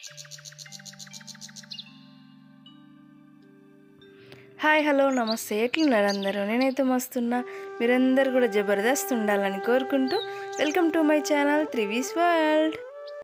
hi hello నమస్తే ఎట్లున్నారు అందరూ నేనైతే మస్తున్నా మీరందరూ కూడా జబర్దస్త్ ఉండాలని కోరుకుంటూ వెల్కమ్ టు మై ఛానల్ త్రివీస్ వరల్డ్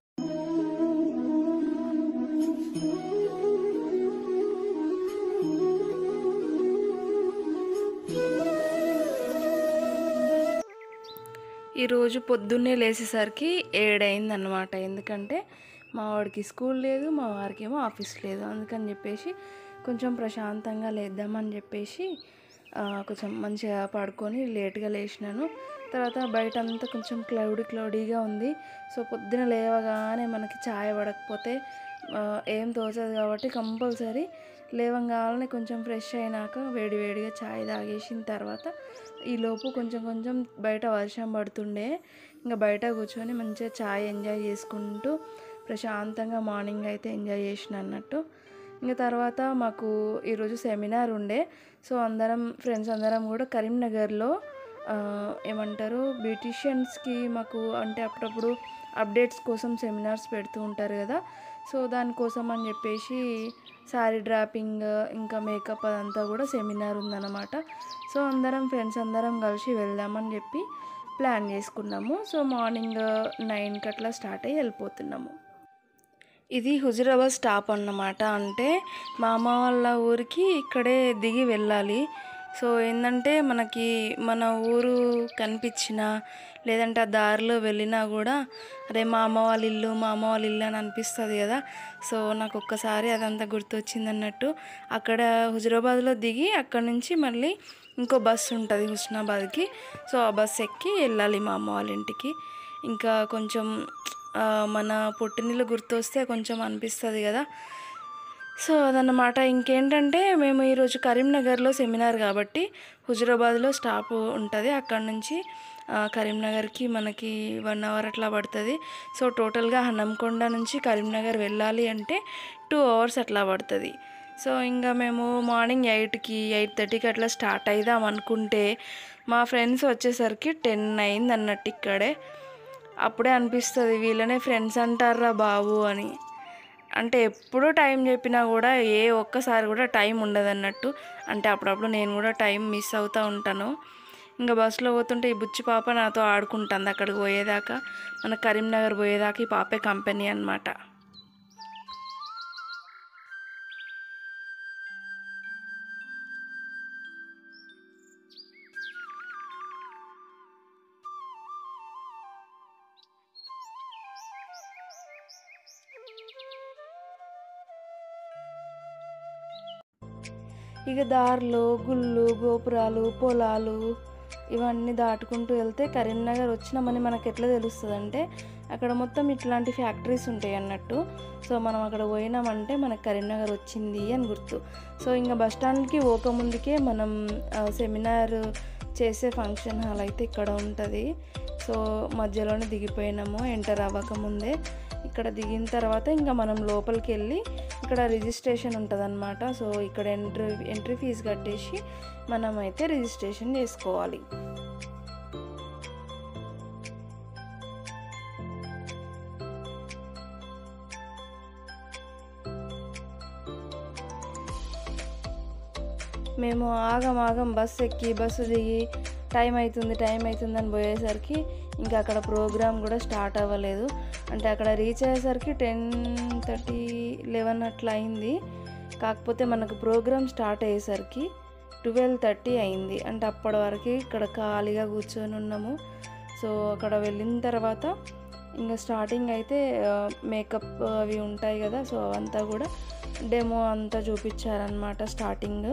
ఈరోజు పొద్దున్నే లేచేసరికి ఏడైంది అనమాట ఎందుకంటే మా వాడికి స్కూల్ లేదు మా వారికి ఏమో ఆఫీస్ లేదు అందుకని చెప్పేసి కొంచెం ప్రశాంతంగా లేద్దామని చెప్పేసి ఆ, కొంచెం మంచిగా పడుకొని లేట్గా లేచినాను తర్వాత బయట అంతా కొంచెం క్లౌడీ క్లౌడీగా ఉంది సో పొద్దున లేవగానే మనకి ఛాయ్ పడకపోతే ఆ, ఏం తోచదు కాబట్టి కంపల్సరీ లేవంగానే కొంచెం ఫ్రెష్ అయినాక వేడి వేడిగా ఛాయ్ తాగేసిన తర్వాత ఈలోపు కొంచెం కొంచెం బయట వర్షం పడుతుండే ఇంకా బయట కూర్చొని మంచిగా ఛాయ్ ఎంజాయ్ చేసుకుంటూ ప్రశాంతంగా మార్నింగ్ అయితే ఎంజాయ్ చేసిన అన్నట్టు ఇంకా తర్వాత మాకు ఈరోజు సెమినార్ ఉండే సో అందరం ఫ్రెండ్స్ అందరం కూడా కరీంనగర్లో ఆ, ఏమంటారు బ్యూటిషియన్స్కి మాకు అంటే అప్పుడప్పుడు అప్డేట్స్ కోసం సెమినార్స్ పెడుతూ ఉంటారు కదా సో దానికోసం అని చెప్పేసి శారీ డ్రాపింగ్ ఇంకా మేకప్ అదంతా కూడా సెమినార్ ఉందన్నమాట సో అందరం ఫ్రెండ్స్ అందరం కలిసి వెళ్దామని చెప్పి ప్లాన్ చేసుకున్నాము సో మార్నింగ్ నైన్కి అట్లా స్టార్ట్ అయ్యి వెళ్ళిపోతున్నాము ఇది హుజురాబాద్ స్టాప్ అన్నమాట అంటే మా అమ్మ వాళ్ళ ఊరికి ఇక్కడే దిగి వెళ్ళాలి సో ఏంటంటే మనకి మన ఊరు కనిపించినా లేదంటే ఆ దారిలో వెళ్ళినా కూడా అరే మా అమ్మ వాళ్ళ ఇల్లు మా అమ్మ వాళ్ళ ఇల్లు అని అనిపిస్తుంది కదా సో నాకు ఒక్కసారి అదంతా గుర్తొచ్చింది అన్నట్టు అక్కడ హుజురాబాద్లో దిగి అక్కడ నుంచి మళ్ళీ ఇంకో బస్సు ఉంటుంది హుస్నాబాద్కి సో ఆ బస్సు ఎక్కి వెళ్ళాలి మా అమ్మ వాళ్ళ ఇంటికి ఇంకా కొంచెం ఆ, మన పుట్టినిల్లు గుర్తొస్తే కొంచెం అనిపిస్తుంది కదా సో అదన్నమాట ఇంకేంటంటే మేము ఈరోజు కరీంనగర్లో సెమినార్ కాబట్టి హుజురాబాద్లో స్టాప్ ఉంటుంది అక్కడ నుంచి ఆ, కరీంనగర్కి మనకి వన్ అవర్ అట్లా పడుతుంది సో టోటల్గా హనంకొండ నుంచి కరీంనగర్ వెళ్ళాలి అంటే టూ అవర్స్ అట్లా పడుతుంది సో ఇంకా మేము మార్నింగ్ ఎయిట్కి ఎయిట్ థర్టీకి అట్లా స్టార్ట్ అయిదాం అనుకుంటే మా ఫ్రెండ్స్ వచ్చేసరికి టెన్ అయింది అన్నట్టు ఇక్కడే అప్పుడే అనిపిస్తుంది వీళ్ళనే ఫ్రెండ్స్ అంటారా బాబు అని అంటే ఎప్పుడూ టైం చెప్పినా కూడా ఏ ఒక్కసారి కూడా టైం ఉండదు అన్నట్టు అంటే అప్పుడప్పుడు నేను కూడా టైం మిస్ అవుతూ ఉంటాను ఇంకా బస్సులో పోతుంటే ఈ బుచ్చి పాప నాతో ఆడుకుంటుంది అక్కడికి పోయేదాకా మన కరీంనగర్ పోయేదాకా ఈ పాపే కంపెనీ అన్నమాట ఇక దారిలో గుళ్ళు గోపురాలు పొలాలు ఇవన్నీ దాటుకుంటూ వెళ్తే కరీంనగర్ వచ్చినామని మనకు ఎట్లా తెలుస్తుంది అంటే అక్కడ మొత్తం ఇట్లాంటి ఫ్యాక్టరీస్ ఉంటాయి అన్నట్టు సో మనం అక్కడ పోయినామంటే మనకు కరీంనగర్ వచ్చింది అని గుర్తు సో ఇంకా బస్ స్టాండ్కి పోకముందుకే మనం ఆ, సెమినార్ చేసే ఫంక్షన్ హాల్ అయితే ఇక్కడ ఉంటుంది సో మధ్యలోనే దిగిపోయినాము ఎంటర్ అవ్వకముందే ఇక్కడ దిగిన తర్వాత ఇంకా మనం లోపలికి వెళ్ళి ఇక్కడ రిజిస్ట్రేషన్ ఉంటుంది సో ఇక్కడ ఎంట్రీ ఎంట్రీ ఫీజు కట్టేసి మనం అయితే రిజిస్ట్రేషన్ చేసుకోవాలి మేము ఆగం ఆగం బస్ ఎక్కి బస్సు దిగి టైం అవుతుంది టైం అవుతుంది అని పోయేసరికి ఇంకా అక్కడ ప్రోగ్రామ్ కూడా స్టార్ట్ అవ్వలేదు అంటే అక్కడ రీచ్ అయ్యేసరికి టెన్ థర్టీ లెవెన్ అట్లా అయింది కాకపోతే మనకు ప్రోగ్రామ్ స్టార్ట్ అయ్యేసరికి ట్వెల్వ్ థర్టీ అయింది అంటే అప్పటి వరకు ఇక్కడ ఖాళీగా కూర్చొని ఉన్నాము సో అక్కడ వెళ్ళిన తర్వాత ఇంకా స్టార్టింగ్ అయితే మేకప్ అవి ఉంటాయి కదా సో అవంతా కూడా డెమో అంతా చూపించారనమాట స్టార్టింగ్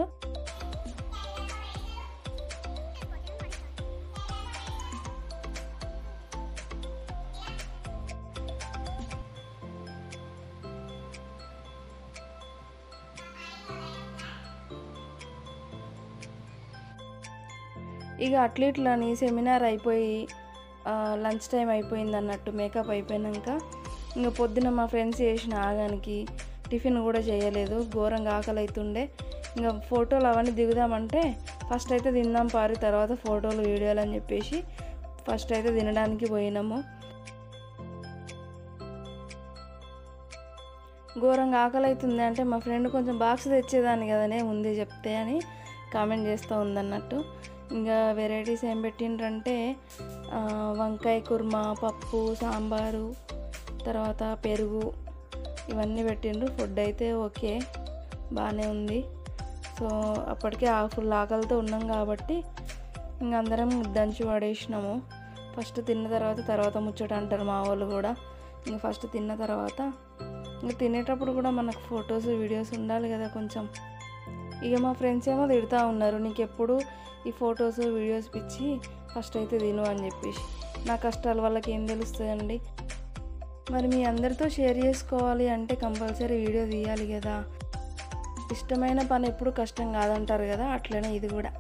ఇక అట్లీట్లని సెమినార్ అయిపోయి లంచ్ టైం అయిపోయింది అన్నట్టు మేకప్ అయిపోయినాక ఇంకా పొద్దున మా ఫ్రెండ్స్ చేసిన ఆగానికి టిఫిన్ కూడా చేయలేదు ఘోరంగా ఆకలి అవుతుండే ఇంకా ఫోటోలు అవన్నీ దిగుదామంటే ఫస్ట్ అయితే తిందాం పారి తర్వాత ఫోటోలు వీడియోలు అని చెప్పేసి ఫస్ట్ అయితే తినడానికి పోయినాము ఘోరంగా ఆకలి అవుతుంది అంటే మా ఫ్రెండ్ కొంచెం బాక్స్ తెచ్చేదాన్ని కదనే ముందే చెప్తే అని కామెంట్ చేస్తూ ఉందన్నట్టు ఇంకా వెరైటీస్ ఏం పెట్టిండ్రంటే ఆ, వంకాయ కుర్మా పప్పు సాంబారు తర్వాత పెరుగు ఇవన్నీ పెట్టిండ్రు ఫుడ్ అయితే ఓకే బాగానే ఉంది సో అప్పటికే ఆ ఫుల్ ఆకలితో ఉన్నాం కాబట్టి ఇంక అందరం దంచి పడేసినాము ఫస్ట్ తిన్న తర్వాత తర్వాత ముచ్చట అంటారు మా వాళ్ళు కూడా ఇంక ఫస్ట్ తిన్న తర్వాత ఇంక తినేటప్పుడు కూడా మనకు ఫొటోస్ వీడియోస్ ఉండాలి కదా కొంచెం ఇక మా ఫ్రెండ్స్ ఏమో తిడుతూ ఉన్నారు నీకు ఎప్పుడు ఈ ఫొటోస్ వీడియోస్ పిచ్చి ఫస్ట్ అయితే తిను అని చెప్పేసి నా కష్టాలు వాళ్ళకి ఏం తెలుస్తుందండి మరి మీ అందరితో షేర్ చేసుకోవాలి అంటే కంపల్సరీ వీడియో తీయాలి కదా ఇష్టమైన పని ఎప్పుడు కష్టం కాదంటారు కదా అట్లనే ఇది కూడా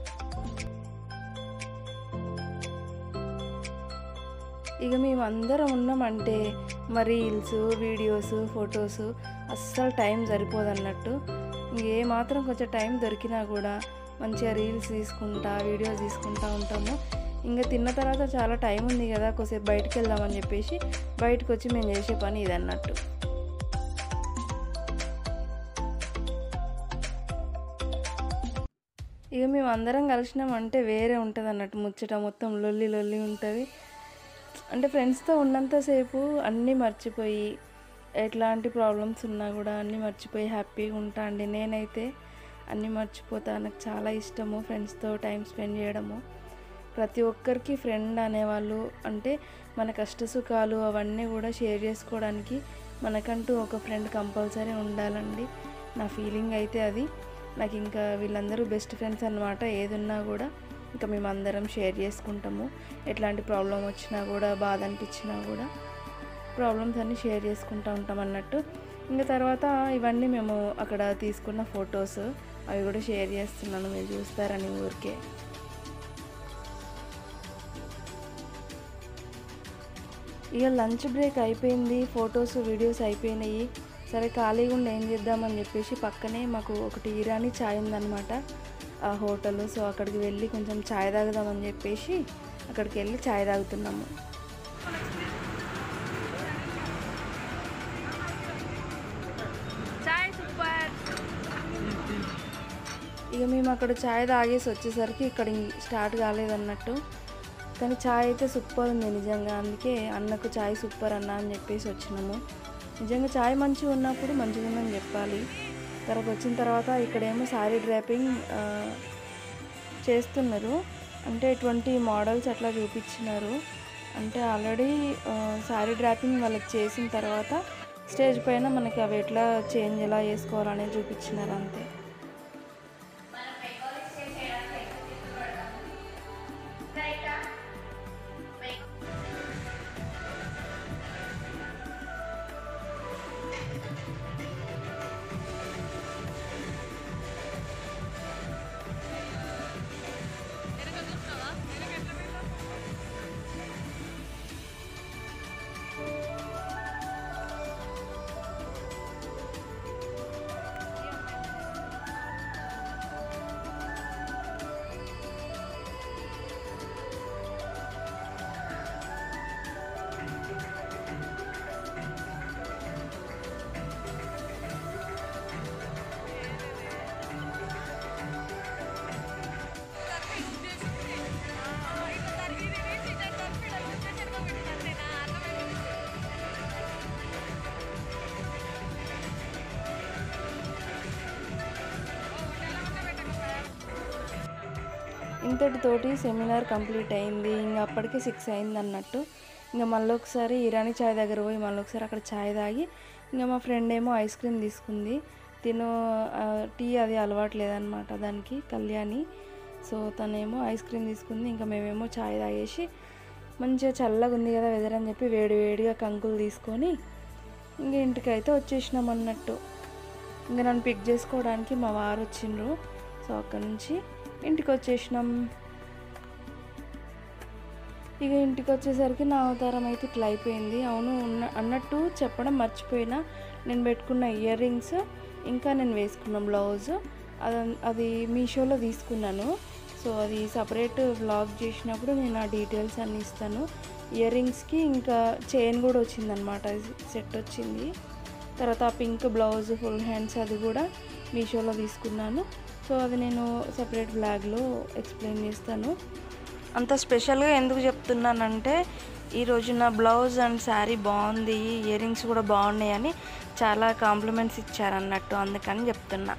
ఇక మేము అందరం ఉన్నామంటే మా రీల్స్ వీడియోస్ ఫొటోస్ అస్సలు టైం సరిపోదన్నట్టు ఏ మాత్రం కొంచెం టైం దొరికినా కూడా మంచిగా రీల్స్ తీసుకుంటా వీడియోస్ తీసుకుంటా ఉంటాము ఇంకా తిన్న తర్వాత చాలా టైం ఉంది కదా కొద్దిసేపు బయటికి వెళ్దామని చెప్పేసి బయటకు వచ్చి మేము చేసే పని ఇది అన్నట్టు ఇక మేము అందరం కలిసినామంటే వేరే ఉంటుంది అన్నట్టు ముచ్చట మొత్తం లొల్లి లొల్లి ఉంటుంది అంటే ఫ్రెండ్స్తో ఉన్నంతసేపు అన్నీ మర్చిపోయి ఎట్లాంటి ప్రాబ్లమ్స్ ఉన్నా కూడా అన్నీ మర్చిపోయి హ్యాపీగా ఉంటా అండి నేనైతే అన్నీ మర్చిపోతా నాకు చాలా ఇష్టము ఫ్రెండ్స్తో టైం స్పెండ్ చేయడము ప్రతి ఒక్కరికి ఫ్రెండ్ అనేవాళ్ళు అంటే మన కష్ట సుఖాలు అవన్నీ కూడా షేర్ చేసుకోవడానికి మనకంటూ ఒక ఫ్రెండ్ కంపల్సరీ ఉండాలండి నా ఫీలింగ్ అయితే అది నాకు ఇంకా వీళ్ళందరూ బెస్ట్ ఫ్రెండ్స్ అనమాట ఏదున్నా కూడా ఇంకా మేము అందరం షేర్ చేసుకుంటాము ఎట్లాంటి ప్రాబ్లం వచ్చినా కూడా బాధ అనిపించినా కూడా ప్రాబ్లమ్స్ అన్నీ షేర్ చేసుకుంటూ ఉంటాం అన్నట్టు ఇంకా తర్వాత ఇవన్నీ మేము అక్కడ తీసుకున్న ఫొటోస్ అవి కూడా షేర్ చేస్తున్నాను మీరు చూస్తారని ఊరికే ఇక లంచ్ బ్రేక్ అయిపోయింది ఫొటోస్ వీడియోస్ అయిపోయినాయి సరే ఖాళీగా ఉండి ఏం చేద్దామని చెప్పేసి పక్కనే మాకు ఒకటి ఇరానీ ఛాయ్ ఉందన్నమాట ఆ హోటల్ సో అక్కడికి వెళ్ళి కొంచెం ఛాయ్ తాగుదామని చెప్పేసి అక్కడికి వెళ్ళి ఛాయ్ తాగుతున్నాము ఛాయ్ సూపర్ ఇక మేము అక్కడ ఛాయ్ తాగేసి వచ్చేసరికి ఇక్కడ ఇం- స్టార్ట్ కాలేదన్నట్టు కానీ ఛాయ్ అయితే సూపర్ ఉంది నిజంగా అందుకే అన్నకు ఛాయ్ సూపర్ అన్న అని చెప్పేసి వచ్చినాము నిజంగా ఛాయ్ మంచిగా ఉన్నప్పుడు మంచిగా ఉందని చెప్పాలి తర్వాత వచ్చిన తర్వాత ఇక్కడేమో శారీ డ్రాపింగ్ ఆ, చేస్తున్నారు అంటే ట్వంటీ మోడల్స్ అట్లా చూపించినారు అంటే ఆల్రెడీ శారీ డ్రాపింగ్ వాళ్ళకి చేసిన తర్వాత స్టేజ్ పైన మనకి అవి ఎట్లా చేంజ్ ఎలా చేసుకోవాలనేది చూపించినారు అంతే ఇంతటితోటి సెమినార్ కంప్లీట్ అయింది ఇంకా అప్పటికి సిక్స్ అయింది అన్నట్టు ఇంకా మళ్ళీ ఒకసారి ఇరానీ చాయ్ దగ్గర పోయి మళ్ళీ ఒకసారి అక్కడ చాయ్ తాగి ఇంకా మా ఫ్రెండ్ ఏమో ఐస్ క్రీమ్ తీసుకుంది తిను ఆ, టీ అది అలవాటు లేదనమాట దానికి కళ్యాణి సో తనేమో ఐస్ క్రీమ్ తీసుకుంది ఇంకా మేమేమో చాయ్ తాగేసి మంచిగా చల్లగా ఉంది కదా వెదర్ అని చెప్పి వేడి వేడిగా కంకులు తీసుకొని ఇంక ఇంటికైతే వచ్చేసినాం అన్నట్టు ఇంకా నన్ను పిక్ చేసుకోవడానికి మా వారు వచ్చిండ్రు సో అక్కడ నుంచి ఇంటికి వచ్చేసినాం ఇక ఇంటికి వచ్చేసరికి నా అవతారం అయితే ఇట్లా అయిపోయింది అవును ఉన్న అన్నట్టు చెప్పడం మర్చిపోయినా నేను పెట్టుకున్న ఇయర్ రింగ్స్ ఇంకా నేను వేసుకున్న బ్లౌజ్ అది అది మీషోలో తీసుకున్నాను సో అది సపరేట్ వ్లాగ్ చేసినప్పుడు నేను ఆ డీటెయిల్స్ అన్నీ ఇస్తాను ఇయర్ రింగ్స్కి ఇంకా చైన్ కూడా వచ్చిందనమాట సెట్ వచ్చింది తర్వాత ఆ పింక్ బ్లౌజ్ ఫుల్ హ్యాండ్స్ అది కూడా మీషోలో తీసుకున్నాను సో అది నేను సపరేట్ బ్లాగ్లో ఎక్స్ప్లెయిన్ చేస్తాను అంత స్పెషల్గా ఎందుకు చెప్తున్నానంటే ఈరోజు నా బ్లౌజ్ అండ్ శారీ బాగుంది ఇయర్ రింగ్స్ కూడా బాగున్నాయి అని చాలా కాంప్లిమెంట్స్ ఇచ్చారన్నట్టు అందుకని చెప్తున్నా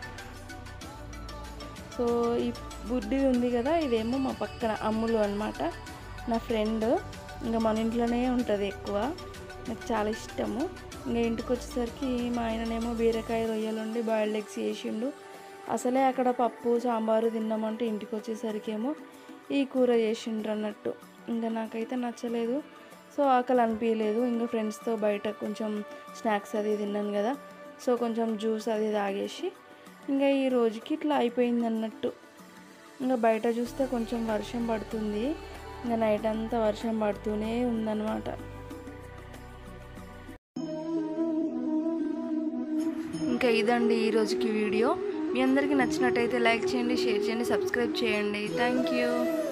సో ఈ బుడ్డి ఉంది కదా ఇదేమో మా పక్కన అమ్ములు అనమాట నా ఫ్రెండ్ ఇంకా మన ఇంట్లోనే ఉంటుంది ఎక్కువ నాకు చాలా ఇష్టము ఇంకా ఇంటికి వచ్చేసరికి మా ఆయననేమో బీరకాయ రొయ్యలుండి బాయిల్డ్ ఎగ్స్ చేసిండు అసలే అక్కడ పప్పు సాంబారు తిన్నామంటే ఇంటికి వచ్చేసరికి ఏమో ఈ కూర చేసిండ్రు అన్నట్టు ఇంకా నాకైతే నచ్చలేదు సో ఆకలి అనిపించలేదు ఇంకా ఫ్రెండ్స్తో బయట కొంచెం స్నాక్స్ అది తిన్నాను కదా సో కొంచెం జ్యూస్ అది తాగేసి ఇంకా ఈ రోజుకి ఇట్లా అయిపోయింది అన్నట్టు ఇంకా బయట చూస్తే కొంచెం వర్షం పడుతుంది ఇంకా నైట్ అంతా వర్షం పడుతూనే ఉందన్నమాట ఇంకా ఇదండి ఈ రోజుకి వీడియో మీ అందరికీ నచ్చినట్టయితే లైక్ చేయండి షేర్ చేయండి సబ్స్క్రైబ్ చేయండి థ్యాంక్ యూ